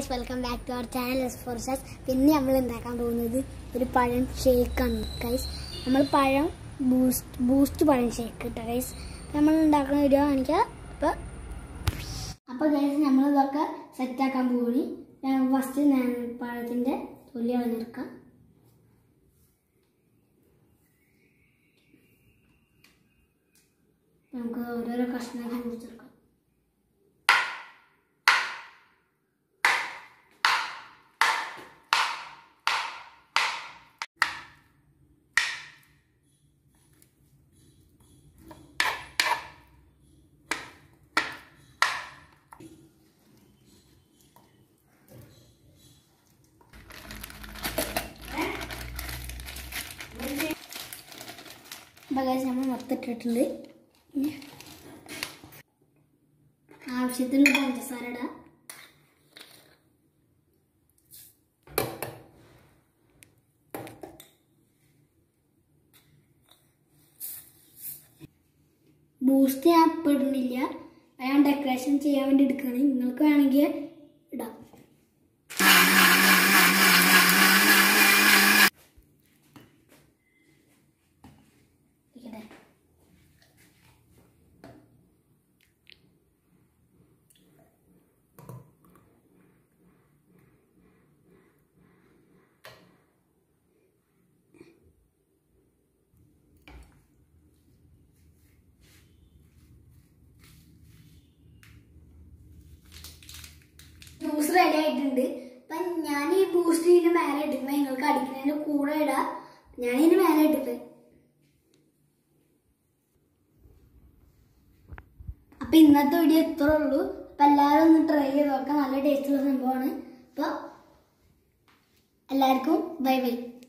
guys welcome back to our channel S four ഷാസ് പിന്നെ നമ്മൾ ഉണ്ടാക്കാൻ പോകുന്നത് ഒരു പഴം ഷേക്കാണ് ഗൈസ് നമ്മൾ പഴം ബൂസ്റ്റ് ബൂസ്റ്റ് പഴം ഷേക്ക് കേട്ടോ ഗൈസ് നമ്മൾ ഉണ്ടാക്കുന്ന വീഡിയോ കാണിക്കാം അപ്പോൾ അപ്പോൾ ഗൈസ് നമ്മൾ ഇതൊക്കെ സെറ്റാക്കാൻ പോകണി ഫസ്റ്റ് പഴത്തിൻ്റെ തൊലി കളഞ്ഞെടുക്കാം നമുക്ക് ഓരോരോ കഷ്ണങ്ങൾ മുറിച്ചെടുക്കാം ബഗാസ് നമ്മൾ മൊത്തം ഇട്ടിട്ടുണ്ട് ഇനി ആവശ്യത്തിനുള്ള പഞ്ചസാര ഇടാം ബൂസ്റ്റ് ഞാൻ ഇപ്പം ഇടുന്നില്ല അത് ഞാൻ ഡെക്കറേഷൻ ചെയ്യാൻ വേണ്ടി എടുക്കുകയാണ് നിങ്ങൾക്ക് വേണമെങ്കിൽ ഇടാം ഇരിക്കട്ടെ ജ്യൂസ് റെഡി ആയിട്ടുണ്ട് അപ്പം ഞാൻ ഈ ബൂസ്റ്റ് ഇതിന്റെ മേലെ ഇട്ടിട്ടുണ്ട് നിങ്ങൾക്ക് അടിക്കുന്നതിന്റെ കൂടെ ഇടാം ഞാൻ ഇതിന്റെ മേലെ ഇട്ടിട്ട് അപ്പൊ ഇന്നത്തെ വീഡിയോ ഇത്രേ ഉള്ളൂ അപ്പൊ എല്ലാവരും ഒന്ന് ട്രൈ ചെയ്ത് നോക്കാം നല്ല ടേസ്റ്റുള്ള സംഭവമാണ് അപ്പൊ എല്ലാവർക്കും ബൈ ബൈ